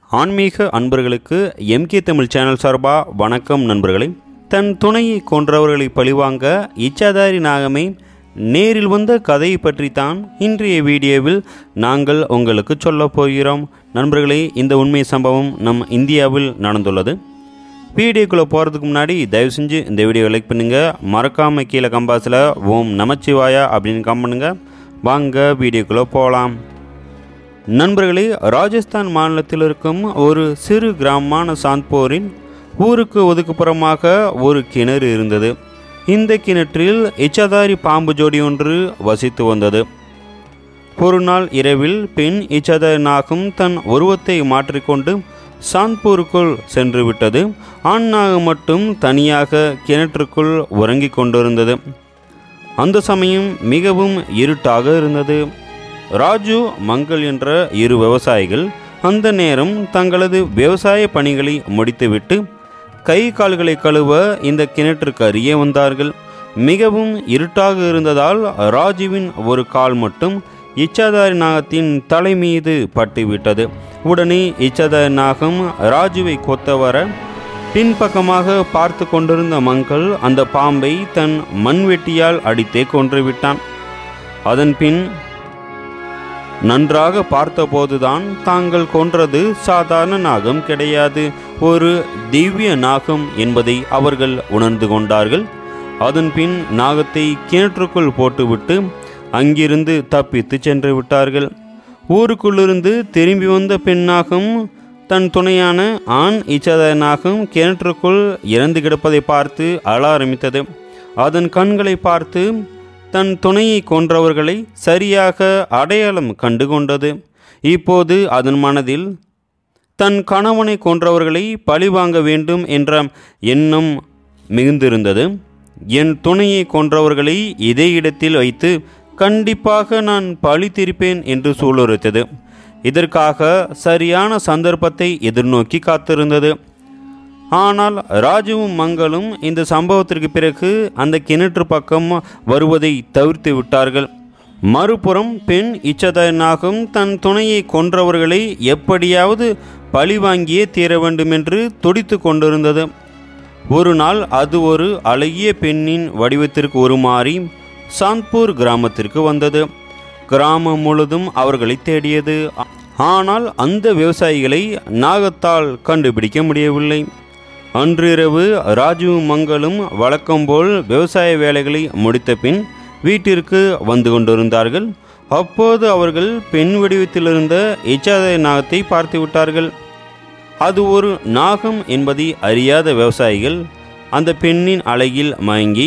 ஆன்மீக அன்பர்களுக்கு MK Tamil channel சார்பாக வணக்கம் நண்பர்களே தன் துணையை கொன்றவர்களை பழிவாங்க இச்சாதாரி நாகமே நேரில் வந்த கதையை பற்றித்தான் இன்றைய வீடியோவில் நாங்கள் உங்களுக்கு சொல்லப் போகிறோம் நண்பர்களே இந்த உண்மை சம்பவம் நம் இந்தியாவில் நடந்துள்ளது வீடியோக்குள்ளே போகிறதுக்கு முன்னாடி தயவு செஞ்சு இந்த வீடியோவை லைக் பண்ணுங்கள் மறக்காமல் கீழே கம்பாஸில் ஓம் நமச்சிவாயா அப்படின்னு கம் பண்ணுங்கள் வாங்க வீடியோக்குள்ளே போகலாம் நண்பர்களே ராஜஸ்தான் மாநிலத்தில் இருக்கும் ஒரு சிறு கிராமமான சாந்த்பூரில் ஊருக்கு ஒதுக்குப்புறமாக ஒரு கிணறு இருந்தது இந்த கிணற்றில் இச்சதாரி பாம்பு ஜோடி ஒன்று வசித்து வந்தது ஒரு நாள் இரவில் பெண் இச்சதாரி நாகம் தன் உருவத்தை மாற்றிக்கொண்டு சாந்த்பூருக்குள் சென்று விட்டது ஆண் நாகம் மட்டும் தனியாக கிணற்றுக்குள் உறங்கிக் கொண்டிருந்தது அந்த சமயம் மிகவும் இருட்டாக இருந்தது ராஜு மங்கள் என்ற இரு விவசாயிகள் அந்த நேரம் தங்களது விவசாய பணிகளை முடித்துவிட்டு கை கால்களை கழுவ இந்த கிணற்றுக்கு அருகே வந்தார்கள் மிகவும் இருட்டாக இருந்ததால் ராஜுவின் ஒரு கால் மட்டும் இச்சாதாரி நாகத்தின் தலை மீது பட்டுவிட்டது உடனே இச்சாதாரி நாகம் ராஜுவை கொத்த வர பின்பக்கமாக பார்த்து கொண்டிருந்த மங்கள் அந்த பாம்பை தன் மண்வெட்டியால் அடித்தே கொன்றுவிட்டான் அதன் பின் நன்றாக பார்த்தபோதுதான் தாங்கள் கொன்றது சாதாரண நாகம் கிடையாது ஒரு திவ்ய நாகம் என்பதை அவர்கள் உணர்ந்து கொண்டார்கள் அதன் பின் நாகத்தை கிணற்றுக்குள் போட்டுவிட்டு அங்கிருந்து தப்பித்து சென்று விட்டார்கள் ஊருக்குள்ளிருந்து திரும்பி வந்த பெண்ணாகும் தன் துணையான ஆண் இச்சத நாகம் கிணற்றுக்குள் இறந்து கிடப்பதை பார்த்து அழ ஆரம்பித்தது அதன் கண்களை பார்த்து தன் துணையை கொன்றவர்களை சரியாக அடையாளம் கண்டு கொண்டது இப்போது அதன் மனதில் தன் கணவனை கொன்றவர்களை பழிவாங்க வேண்டும் என்ற எண்ணம் மிகுந்திருந்தது என் துணையை கொன்றவர்களை இதே இடத்தில் வைத்து கண்டிப்பாக நான் பழி தீர்ப்பேன் என்று சூளுரைத்தது இதற்காக சரியான சந்தர்ப்பத்தை எதிர்நோக்கி காத்திருந்தது ஆனால் ராஜுவும் மங்களும் இந்த சம்பவத்திற்கு பிறகு அந்த கிணற்று பக்கம் வருவதை தவிர்த்து விட்டார்கள் மறுபுறம் பெண் இச்சதனாகும் தன் துணையை கொன்றவர்களை எப்படியாவது பழி வாங்கியே தீர வேண்டும் என்று துடித்து கொண்டிருந்தது ஒரு நாள் அது ஒரு அழகிய பெண்ணின் வடிவத்திற்கு உருமாறி சாந்த்பூர் கிராமத்திற்கு வந்தது கிராமம் முழுதும் அவர்களை தேடியது ஆனால் அந்த விவசாயிகளை நாகத்தால் கண்டுபிடிக்க முடியவில்லை அன்று இரவு ராஜு மங்களும் வழக்கம்போல் விவசாய வேலைகளை முடித்த பின் வீட்டிற்கு வந்து கொண்டிருந்தார்கள் அப்போது அவர்கள் பெண் வடிவத்திலிருந்த இச்சாத நாகத்தை பார்த்து விட்டார்கள் அது ஒரு நாகம் என்பதை அறியாத விவசாயிகள் அந்த பெண்ணின் அழகில் மயங்கி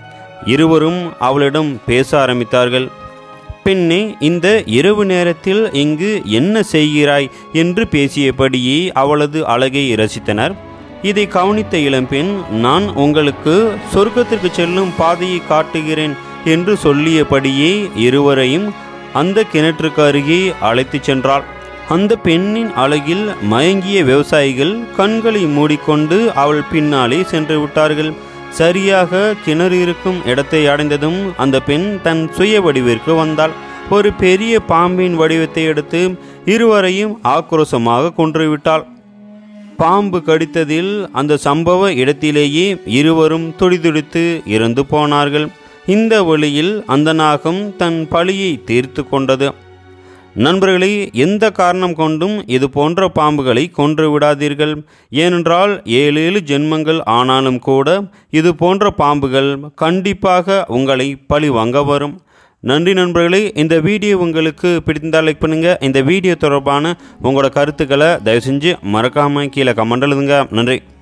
இருவரும் அவளிடம் பேச ஆரம்பித்தார்கள் பெண்ணே இந்த இரவு நேரத்தில் இங்கு என்ன செய்கிறாய் என்று பேசியபடியே அவளது அழகை ரசித்தனர் இதை கவனித்த இளம்பெண் நான் உங்களுக்கு சொர்க்கத்திற்கு செல்லும் பாதையை காட்டுகிறேன் என்று சொல்லியபடியே இருவரையும் அந்த கிணற்றுக்கு அருகே அழைத்துச் சென்றாள் அந்த பெண்ணின் அழகில் மயங்கிய விவசாயிகள் கண்களை மூடிக்கொண்டு அவள் பின்னாலே சென்று விட்டார்கள் சரியாக கிணறு இருக்கும் இடத்தை அடைந்ததும் அந்த பெண் தன் சுய வடிவிற்கு வந்தாள் ஒரு பெரிய பாம்பின் வடிவத்தை எடுத்து இருவரையும் ஆக்ரோஷமாக கொன்றுவிட்டாள் பாம்பு கடித்ததில் அந்த சம்பவ இடத்திலேயே இருவரும் துடிதுடித்து இறந்து போனார்கள் இந்த வழியில் அந்த நாகம் தன் பழியை தீர்த்து கொண்டது நண்பர்களே எந்த காரணம் கொண்டும் இது போன்ற பாம்புகளை கொன்று விடாதீர்கள் ஏனென்றால் ஏழு ஏழு ஜென்மங்கள் ஆனாலும் கூட இது போன்ற பாம்புகள் கண்டிப்பாக உங்களை பழி வாங்க வரும் நன்றி நண்பர்களே இந்த வீடியோ உங்களுக்கு பிடித்திருந்தால் லைக் பண்ணுங்கள் இந்த வீடியோ தொடர்பான உங்களோட கருத்துக்களை தயவு செஞ்சு மறக்காமல் கீழே கமெண்ட் எழுதுங்க நன்றி